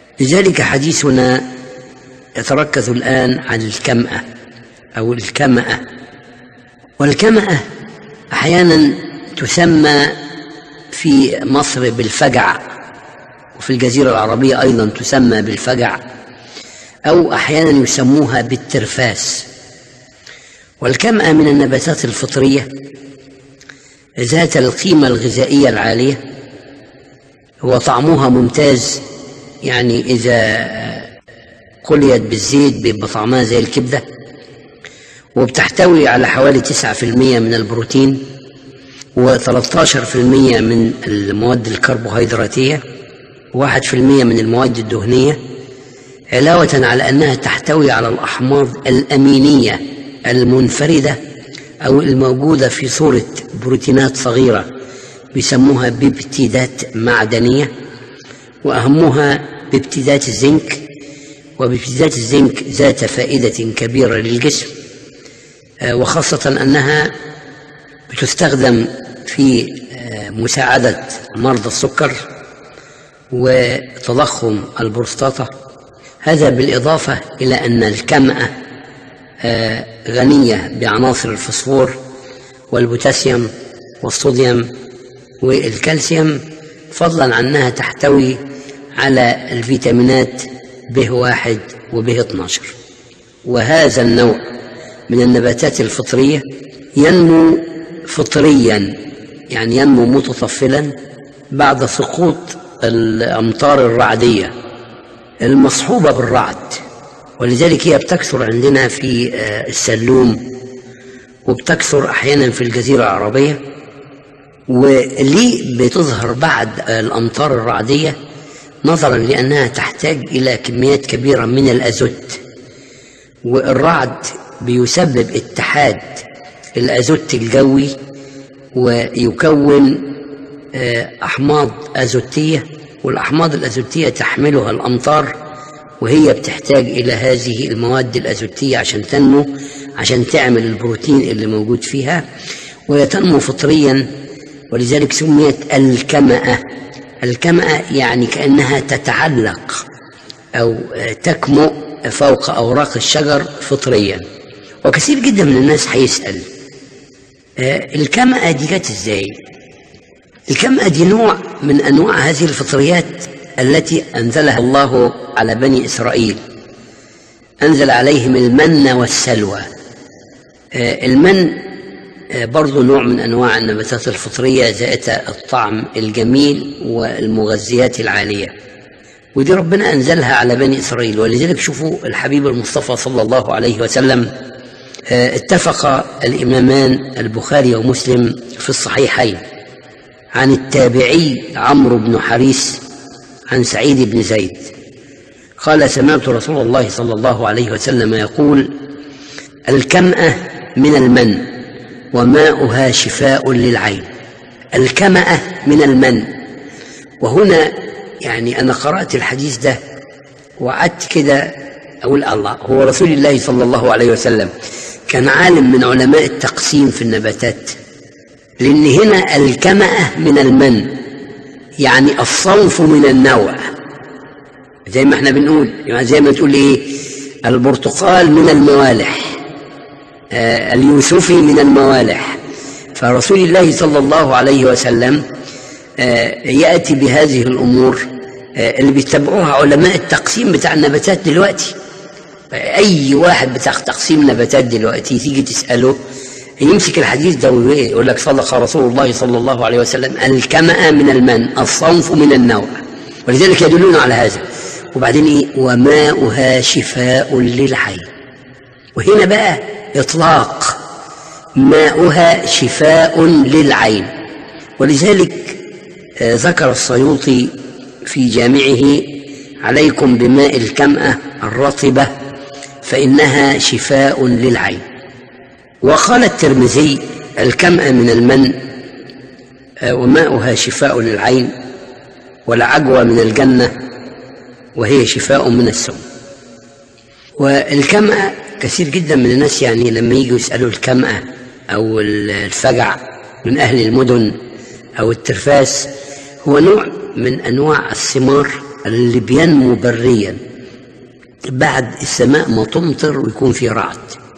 لذلك حديثنا يتركز الآن عن الكمأة أو الكمأة والكمأة أحيانا تسمى في مصر بالفجع وفي الجزيرة العربية أيضا تسمى بالفجع أو أحيانا يسموها بالترفاس والكمأة من النباتات الفطرية ذات القيمة الغذائية العالية وطعمها ممتاز يعني إذا قليت بالزيت بيبقى طعمها زي الكبدة وبتحتوي على حوالي 9% من البروتين و13% من المواد الكربوهيدراتية و1% من المواد الدهنية علاوة على أنها تحتوي على الأحماض الأمينية المنفردة أو الموجودة في صورة بروتينات صغيرة بيسموها بيبتيدات معدنية وأهمها بيبتيدات الزنك وبيبتيدات الزنك ذات فائدة كبيرة للجسم وخاصة أنها بتستخدم في مساعدة مرضى السكر وتضخم البروستاتا هذا بالإضافة إلى أن الكمأة غنية بعناصر الفسفور والبوتاسيوم والصوديوم والكالسيوم فضلا عن أنها تحتوي على الفيتامينات به واحد وبه 12 وهذا النوع من النباتات الفطرية ينمو فطريا يعني ينمو متطفلا بعد سقوط الأمطار الرعدية المصحوبة بالرعد ولذلك هي بتكثر عندنا في السلوم وبتكثر أحيانا في الجزيرة العربية وليه بتظهر بعد الأمطار الرعدية نظرا لأنها تحتاج إلى كميات كبيرة من الأزوت والرعد بيسبب اتحاد الأزوت الجوي ويكون أحماض أزوتية والأحماض الأزوتية تحملها الأمطار وهي بتحتاج إلى هذه المواد الأزوتية عشان تنمو عشان تعمل البروتين اللي موجود فيها وهي تنمو فطريا ولذلك سميت الكمأة الكمأة يعني كأنها تتعلق أو تكمؤ فوق أوراق الشجر فطريا وكثير جدا من الناس هيسأل الكمأة دي جت ازاي؟ الكمأة دي نوع من أنواع هذه الفطريات التي أنزلها الله على بني إسرائيل أنزل عليهم المن والسلوى المن برضو نوع من أنواع النباتات الفطرية ذات الطعم الجميل والمغذيات العالية ودي ربنا أنزلها على بني إسرائيل ولذلك شوفوا الحبيب المصطفى صلى الله عليه وسلم اتفق الإمامان البخاري ومسلم في الصحيحين عن التابعي عمرو بن حريث عن سعيد بن زيد قال سمعت رسول الله صلى الله عليه وسلم يقول الكمأة من المن وماؤها شفاء للعين الكمأة من المن وهنا يعني أنا قرأت الحديث ده وقعدت كده أقول الله هو رسول الله صلى الله عليه وسلم كان عالم من علماء التقسيم في النباتات لأن هنا الكمأة من المن يعني الصنف من النوع زي ما احنا بنقول يعني زي ما تقول ايه البرتقال من الموالح آه اليوسفي من الموالح فرسول الله صلى الله عليه وسلم آه يأتي بهذه الأمور آه اللي بيتبعوها علماء التقسيم بتاع النباتات دلوقتي أي واحد بتاع تقسيم نباتات دلوقتي تيجي تسأله يمسك الحديث ده ويقول لك صدق رسول الله صلى الله عليه وسلم الكمأ من المن الصنف من النوع ولذلك يدلون على هذا وبعدين ايه وماؤها شفاء للعين وهنا بقى اطلاق ماؤها شفاء للعين ولذلك آه ذكر السيوطي في جامعه عليكم بماء الكمأة الرطبة فإنها شفاء للعين وقال الترمذي الكمأة من المن آه وماؤها شفاء للعين والعجوة من الجنة وهي شفاء من السم والكمأة كثير جدا من الناس يعني لما يجوا يسألوا الكمأة أو الفجع من أهل المدن أو الترفاس هو نوع من أنواع الثمار اللي بينمو بريا بعد السماء ما تمطر ويكون في رعد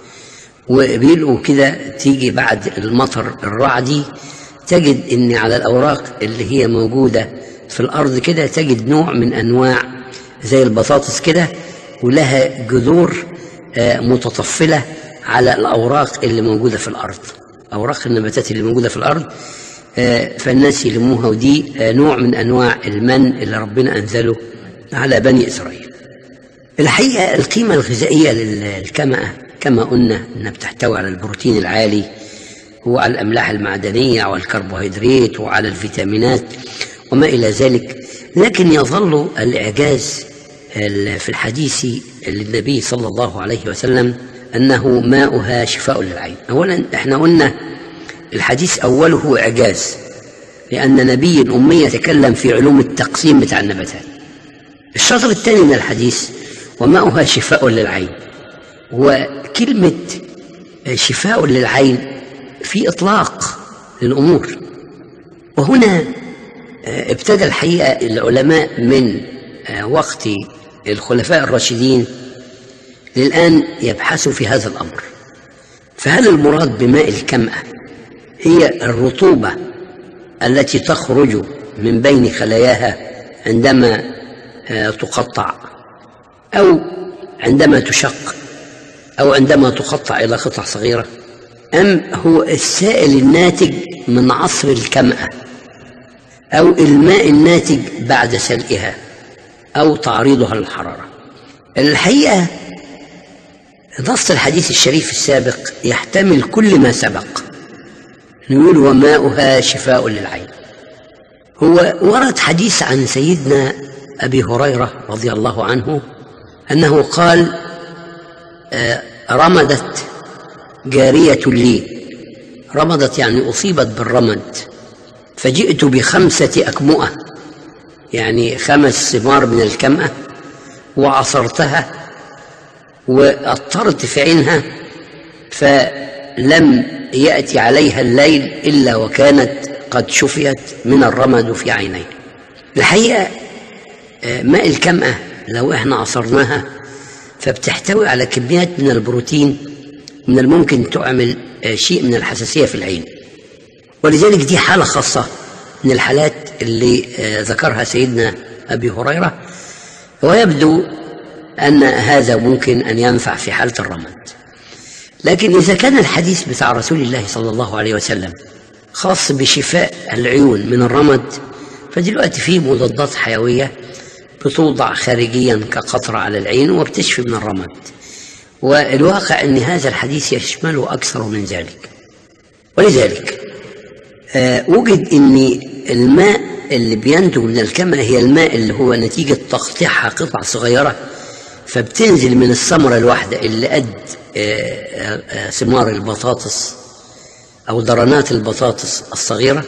وبيلقوا كده تيجي بعد المطر الرعدي تجد ان على الاوراق اللي هي موجوده في الارض كده تجد نوع من انواع زي البطاطس كده ولها جذور آه، متطفله على الاوراق اللي موجوده في الارض اوراق النباتات اللي موجوده في الارض آه، فالناس يلموها ودي آه، نوع من انواع المن اللي ربنا انزله على بني اسرائيل الحقيقه القيمه الغذائيه للكمأه كما قلنا انها بتحتوي على البروتين العالي وعلى الاملاح المعدنيه والكربوهيدرات وعلى الفيتامينات وما الى ذلك لكن يظل الاعجاز في الحديث للنبي صلى الله عليه وسلم انه ماؤها شفاء للعين اولا احنا قلنا الحديث اوله اعجاز لان نبي امي يتكلم في علوم التقسيم بتاع النباتات الشطر الثاني من الحديث وماؤها شفاء للعين وكلمه شفاء للعين في اطلاق للامور وهنا ابتدى الحقيقه العلماء من وقت الخلفاء الراشدين للان يبحثوا في هذا الامر فهل المراد بماء الكمأة هي الرطوبة التي تخرج من بين خلاياها عندما تقطع أو عندما تشق أو عندما تقطع إلى قطع صغيرة أم هو السائل الناتج من عصر الكمأة أو الماء الناتج بعد سلقها أو تعريضها للحرارة الحقيقة نص الحديث الشريف السابق يحتمل كل ما سبق نقول وماؤها شفاء للعين هو ورد حديث عن سيدنا أبي هريرة رضي الله عنه أنه قال رمدت جارية لي رمضت يعني أصيبت بالرمد فجئت بخمسة أكمؤة يعني خمس ثمار من الكمأة وعصرتها وأطرت في عينها فلم يأتي عليها الليل إلا وكانت قد شفيت من الرمد في عينيها الحقيقة ماء الكمأة لو احنا عصرناها فبتحتوي على كميات من البروتين من الممكن تعمل شيء من الحساسية في العين ولذلك دي حالة خاصة من الحالات اللي ذكرها سيدنا أبي هريرة ويبدو أن هذا ممكن أن ينفع في حالة الرمد لكن إذا كان الحديث بتاع رسول الله صلى الله عليه وسلم خاص بشفاء العيون من الرمد فدلوقتي في مضادات حيوية بتوضع خارجيا كقطرة على العين وبتشفي من الرمد والواقع أن هذا الحديث يشمله أكثر من ذلك ولذلك آه وجد أن الماء اللي بينتج من الكمأة هي الماء اللي هو نتيجة تقطيعها قطع صغيرة فبتنزل من الثمرة الواحدة اللي قد ثمار البطاطس أو درنات البطاطس الصغيرة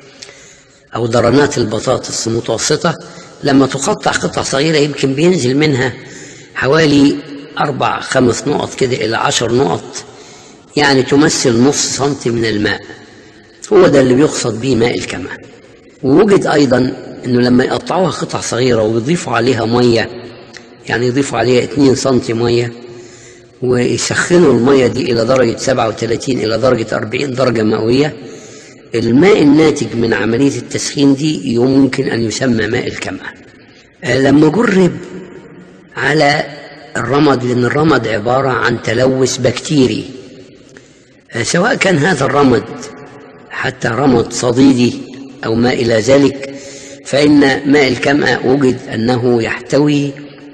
أو درنات البطاطس المتوسطة لما تقطع قطع صغيرة يمكن بينزل منها حوالي أربع خمس نقط كده إلى عشر نقط يعني تمثل نص سنتي من الماء هو ده اللي بيقصد به ماء الكمأة ووجد أيضا أنه لما يقطعوها قطع صغيرة ويضيفوا عليها مية يعني يضيفوا عليها 2 سنتي مية ويسخنوا المية دي إلى درجة 37 إلى درجة 40 درجة مئوية الماء الناتج من عملية التسخين دي يمكن أن يسمى ماء الكمأة لما جرب على الرمد لأن الرمد عبارة عن تلوث بكتيري سواء كان هذا الرمد حتى رمد صديدي أو ما إلى ذلك فإن ماء الكمأة وجد أنه يحتوي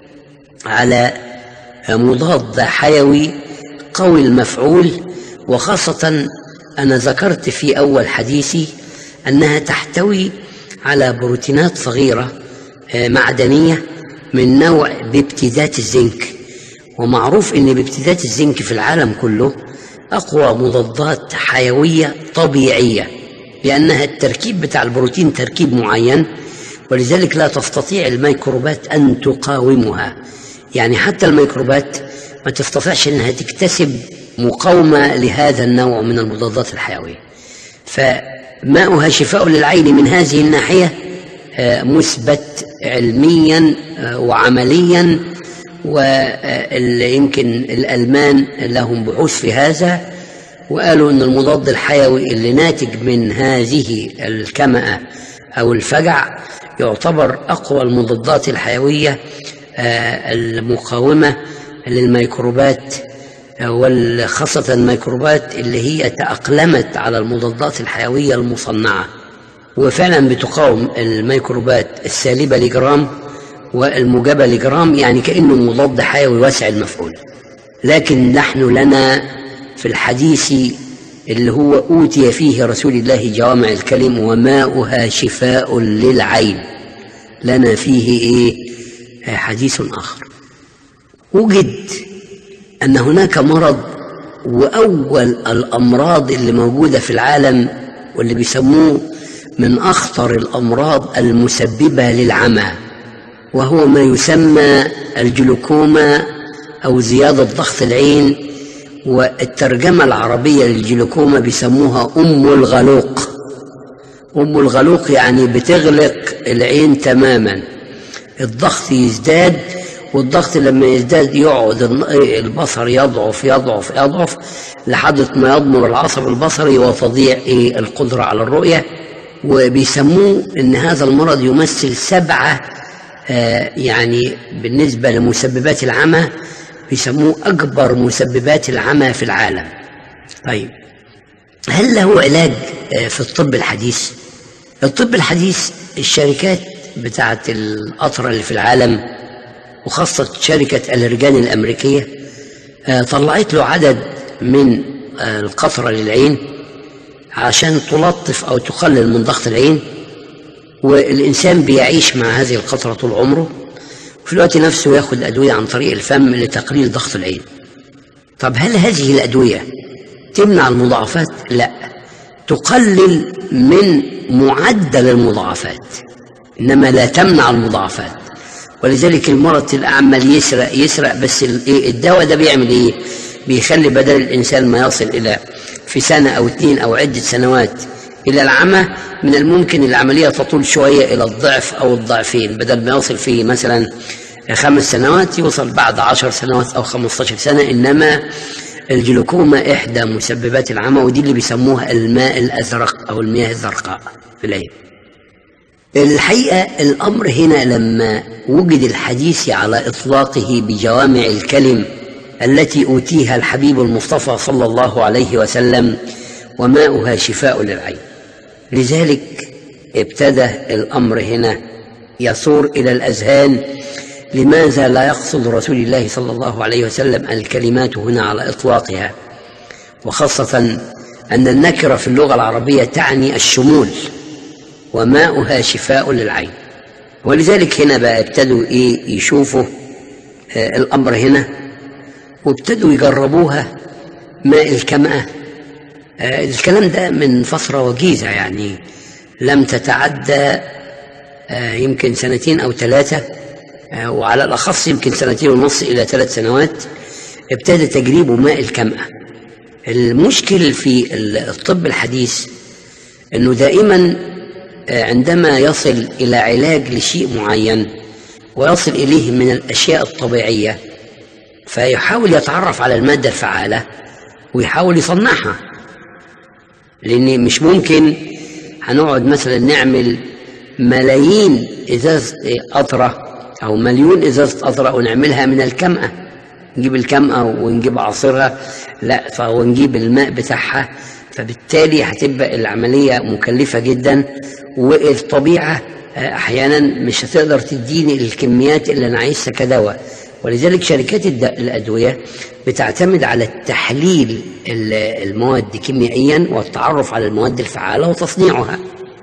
على مضاد حيوي قوي المفعول وخاصة أنا ذكرت في أول حديثي أنها تحتوي على بروتينات صغيرة معدنية من نوع بابتدات الزنك ومعروف أن بابتدات الزنك في العالم كله أقوى مضادات حيوية طبيعية لأنها التركيب بتاع البروتين تركيب معين ولذلك لا تستطيع الميكروبات أن تقاومها يعني حتى الميكروبات ما تستطيعش أنها تكتسب مقاومة لهذا النوع من المضادات الحيوية فماؤها شفاء للعين من هذه الناحية مثبت علميا وعمليا واللي يمكن الألمان لهم بحوث في هذا وقالوا أن المضاد الحيوي اللي ناتج من هذه الكمأة أو الفجع يعتبر أقوى المضادات الحيوية المقاومة للميكروبات وخاصة الميكروبات اللي هي تأقلمت على المضادات الحيوية المصنعة وفعلا بتقاوم الميكروبات السالبة لجرام والموجبة لجرام يعني كأنه مضاد حيوي واسع المفعول لكن نحن لنا في الحديث اللي هو أوتي فيه رسول الله جوامع الكلم وماؤها شفاء للعين لنا فيه إيه حديث آخر وجد أن هناك مرض وأول الأمراض اللي موجودة في العالم واللي بيسموه من أخطر الأمراض المسببة للعمى وهو ما يسمى الجلوكوما أو زيادة ضغط العين والترجمة العربية للجلوكوما بيسموها أم الغلوق أم الغلوق يعني بتغلق العين تماما الضغط يزداد والضغط لما يزداد يقعد البصر يضعف يضعف يضعف لحد ما يضمر العصب البصري وتضيع القدرة على الرؤية وبيسموه ان هذا المرض يمثل سبعة يعني بالنسبة لمسببات العمى بيسموه أكبر مسببات العمى في العالم طيب هل له علاج في الطب الحديث الطب الحديث الشركات بتاعت القطرة اللي في العالم وخاصة شركة الرجان الأمريكية طلعت له عدد من القطرة للعين عشان تلطف أو تقلل من ضغط العين والإنسان بيعيش مع هذه القطرة طول عمره وفي الوقت نفسه ياخد أدوية عن طريق الفم لتقليل ضغط العين طب هل هذه الأدوية تمنع المضاعفات؟ لا تقلل من معدل المضاعفات إنما لا تمنع المضاعفات ولذلك المرض تبقى عمال يسرق يسرق بس الدواء ده بيعمل ايه؟ بيخلي بدل الانسان ما يصل الى في سنه او اثنين او عده سنوات الى العمى من الممكن العمليه تطول شويه الى الضعف او الضعفين بدل ما يصل في مثلا خمس سنوات يوصل بعد عشر سنوات او 15 سنه انما الجلوكوما احدى مسببات العمى ودي اللي بيسموها الماء الازرق او المياه الزرقاء في العين. الحقيقة الأمر هنا لما وجد الحديث على إطلاقه بجوامع الكلم التي أوتيها الحبيب المصطفى صلى الله عليه وسلم وماؤها شفاء للعين لذلك ابتدى الأمر هنا يثور إلى الأذهان لماذا لا يقصد رسول الله صلى الله عليه وسلم الكلمات هنا على إطلاقها وخاصة أن النكرة في اللغة العربية تعني الشمول وماؤها شفاء للعين ولذلك هنا بقى ابتدوا ايه يشوفوا آه الامر هنا وابتدوا يجربوها ماء الكمأة آه الكلام ده من فترة وجيزة يعني لم تتعدى آه يمكن سنتين أو ثلاثة وعلى الأخص يمكن سنتين ونص إلى ثلاث سنوات ابتدى تجريب ماء الكمأة المشكل في الطب الحديث أنه دائما عندما يصل إلى علاج لشيء معين ويصل إليه من الأشياء الطبيعية فيحاول يتعرف على المادة الفعالة ويحاول يصنعها لأن مش ممكن هنقعد مثلا نعمل ملايين إزازة قطرة أو مليون إزازة قطرة ونعملها من الكمأة نجيب الكمأة ونجيب عصيرها لا ونجيب الماء بتاعها فبالتالي هتبقى العملية مكلفة جدا والطبيعة أحيانا مش هتقدر تديني الكميات اللي أنا عايزها كدواء ولذلك شركات الأدوية بتعتمد على التحليل المواد كيميائيا والتعرف على المواد الفعالة وتصنيعها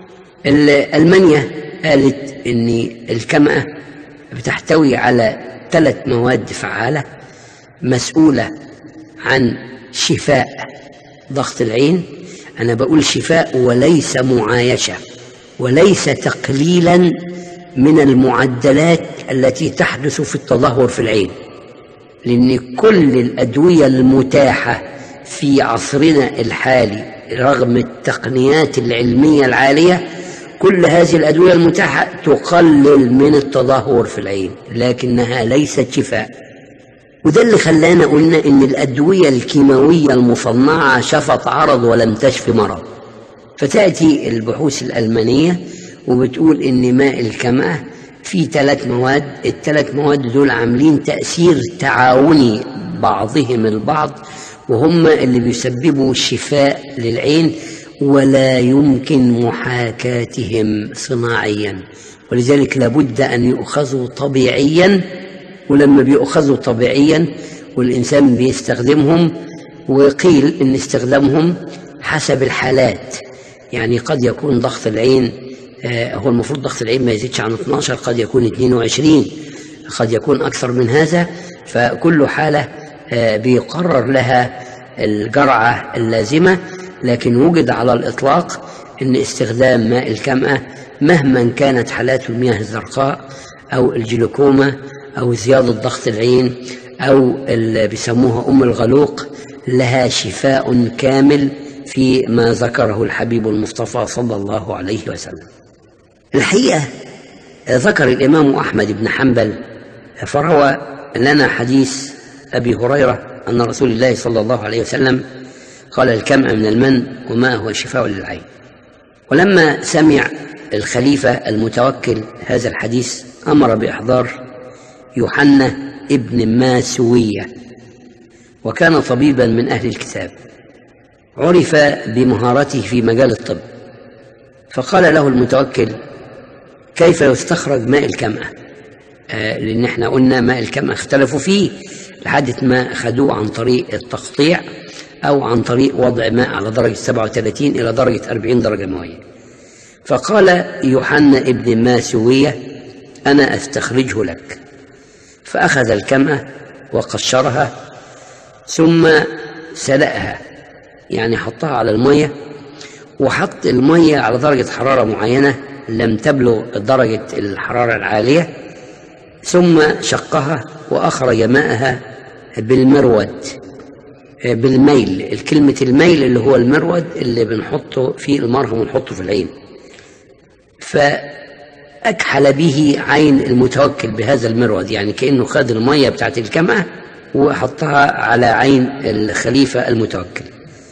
ألمانيا قالت أن الكمأة بتحتوي على ثلاث مواد فعالة مسؤولة عن شفاء ضغط العين أنا بقول شفاء وليس معايشة وليس تقليلا من المعدلات التي تحدث في التدهور في العين لأن كل الأدوية المتاحة في عصرنا الحالي رغم التقنيات العلمية العالية كل هذه الأدوية المتاحة تقلل من التدهور في العين لكنها ليست شفاء وده اللي خلانا قلنا إن الأدوية الكيماوية المصنعة شفت عرض ولم تشف مرض فتأتي البحوث الألمانية وبتقول إن ماء الكمأة فيه ثلاث مواد الثلاث مواد دول عاملين تأثير تعاوني بعضهم البعض وهم اللي بيسببوا الشفاء للعين ولا يمكن محاكاتهم صناعيا ولذلك لابد أن يؤخذوا طبيعيا ولما بيؤخذوا طبيعيا والإنسان بيستخدمهم وقيل إن استخدامهم حسب الحالات يعني قد يكون ضغط العين آه، هو المفروض ضغط العين ما يزيدش عن 12 قد يكون 22 قد يكون أكثر من هذا فكل حالة آه، بيقرر لها الجرعة اللازمة لكن وجد على الإطلاق أن استخدام ماء الكمأة مهما كانت حالات المياه الزرقاء أو الجلوكوما أو زيادة ضغط العين أو اللي بيسموها أم الغلوق لها شفاء كامل في ما ذكره الحبيب المصطفى صلى الله عليه وسلم الحقيقة ذكر الإمام أحمد بن حنبل فروى لنا حديث أبي هريرة أن رسول الله صلى الله عليه وسلم قال الكمأ من المن وما هو شفاء للعين ولما سمع الخليفة المتوكل هذا الحديث أمر بإحضار يوحنا ابن ماسوية وكان طبيبا من أهل الكتاب عرف بمهارته في مجال الطب فقال له المتوكل كيف يستخرج ماء الكمأة آه لأن احنا قلنا ماء الكمأة اختلفوا فيه لحد ما خدوه عن طريق التقطيع أو عن طريق وضع ماء على درجة 37 إلى درجة 40 درجة مئوية فقال يوحنا ابن ماسوية أنا أستخرجه لك فأخذ الكمأة وقشرها ثم سلقها يعني حطها على المية وحط المية على درجة حرارة معينة لم تبلغ درجة الحرارة العالية ثم شقها وأخرج ماءها بالمرود بالميل الكلمة الميل اللي هو المرود اللي بنحطه في المرهم ونحطه في العين فأكحل به عين المتوكل بهذا المرود يعني كأنه خد المية بتاعت الكمأة وحطها على عين الخليفة المتوكل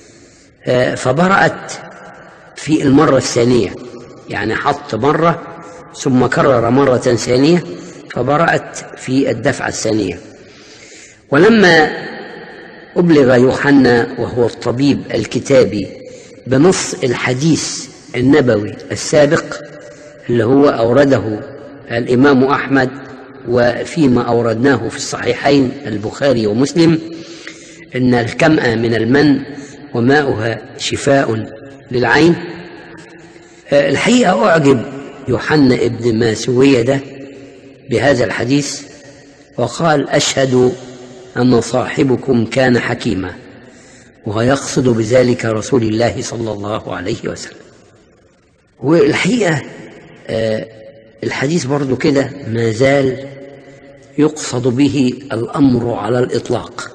فبرأت في المرة الثانية يعني حط مرة ثم كرر مرة ثانية فبرأت في الدفعة الثانية ولما أبلغ يوحنا وهو الطبيب الكتابي بنص الحديث النبوي السابق اللي هو أورده الإمام أحمد وفيما أوردناه في الصحيحين البخاري ومسلم إن الكمأة من المن وماؤها شفاء للعين الحقيقة أعجب يوحنا ابن ماسوية ده بهذا الحديث وقال أشهد أن صاحبكم كان حكيما ويقصد بذلك رسول الله صلى الله عليه وسلم والحقيقة الحديث برضو كده ما زال يقصد به الأمر على الإطلاق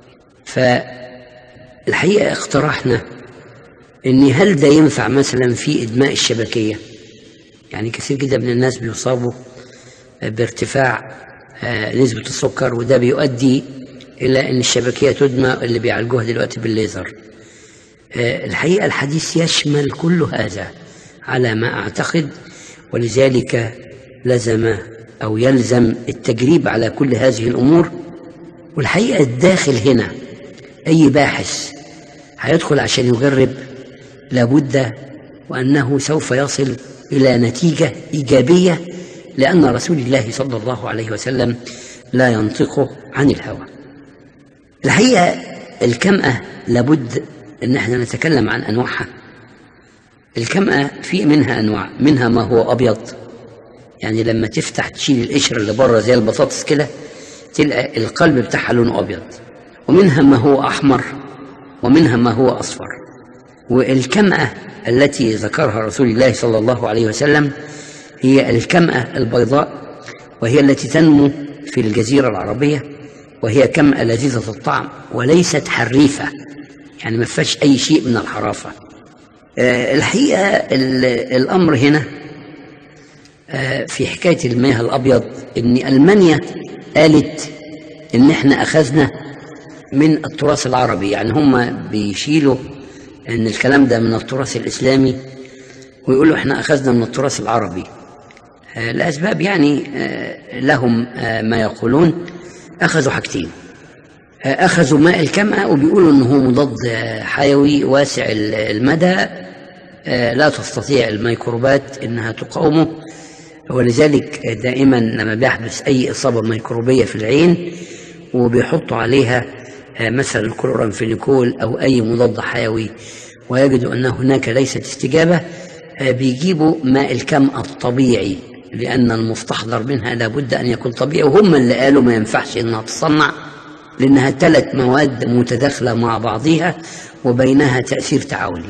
فالحقيقة اقترحنا ان هل ده ينفع مثلا في ادماء الشبكيه يعني كثير جدا من الناس بيصابوا بارتفاع نسبه السكر وده بيؤدي الى ان الشبكيه تدمى اللي بيعالجوها دلوقتي بالليزر الحقيقه الحديث يشمل كل هذا على ما اعتقد ولذلك لزم او يلزم التجريب على كل هذه الامور والحقيقه الداخل هنا اي باحث هيدخل عشان يجرب لابد وأنه سوف يصل إلى نتيجة إيجابية لأن رسول الله صلى الله عليه وسلم لا ينطق عن الهوى الحقيقة الكمأة لابد أن احنا نتكلم عن أنواعها الكمأة في منها أنواع منها ما هو أبيض يعني لما تفتح تشيل القشرة اللي بره زي البطاطس كده تلقى القلب بتاعها لونه أبيض ومنها ما هو أحمر ومنها ما هو أصفر والكمأة التي ذكرها رسول الله صلى الله عليه وسلم هي الكمأة البيضاء وهي التي تنمو في الجزيرة العربية وهي كمأة لذيذة الطعم وليست حريفة يعني ما فيهاش أي شيء من الحرافة الحقيقة الأمر هنا آه، في حكاية المياه الأبيض إن ألمانيا قالت إن إحنا أخذنا من التراث العربي يعني هم بيشيلوا إن الكلام ده من التراث الإسلامي ويقولوا إحنا أخذنا من التراث العربي آه، لأسباب يعني آه، لهم آه، ما يقولون أخذوا حاجتين آه، أخذوا ماء الكمأة وبيقولوا إنه مضاد آه، حيوي واسع ال- المدى آه، لا تستطيع الميكروبات إنها تقاومه ولذلك دائما لما بيحدث أي إصابة ميكروبية في العين وبيحطوا عليها آه، مثلا الكلورامفينيكول أو أي مضاد حيوي ويجدوا أن هناك ليست استجابة آه، بيجيبوا ماء الكمأة الطبيعي لأن المستحضر منها لابد أن يكون طبيعي وهم اللي قالوا ما ينفعش إنها تصنع لأنها ثلاث مواد متداخلة مع بعضها وبينها تأثير تعاوني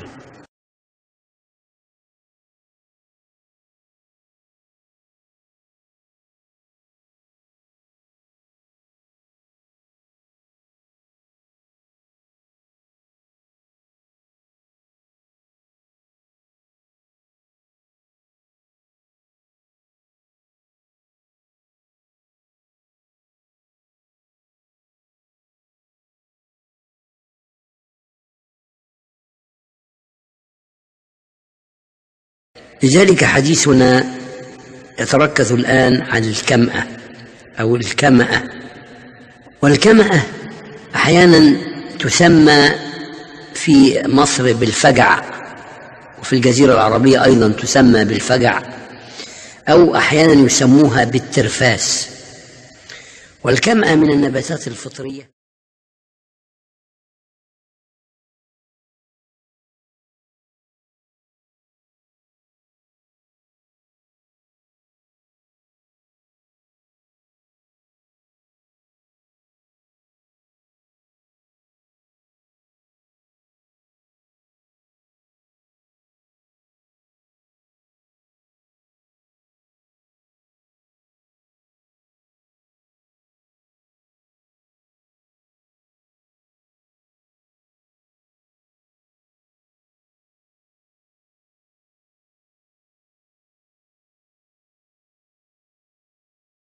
لذلك حديثنا يتركز الآن عن الكمأة أو الكمأة والكمأة أحيانا تسمى في مصر بالفجع وفي الجزيرة العربية أيضا تسمى بالفجع أو أحيانا يسموها بالترفاس والكمأة من النباتات الفطرية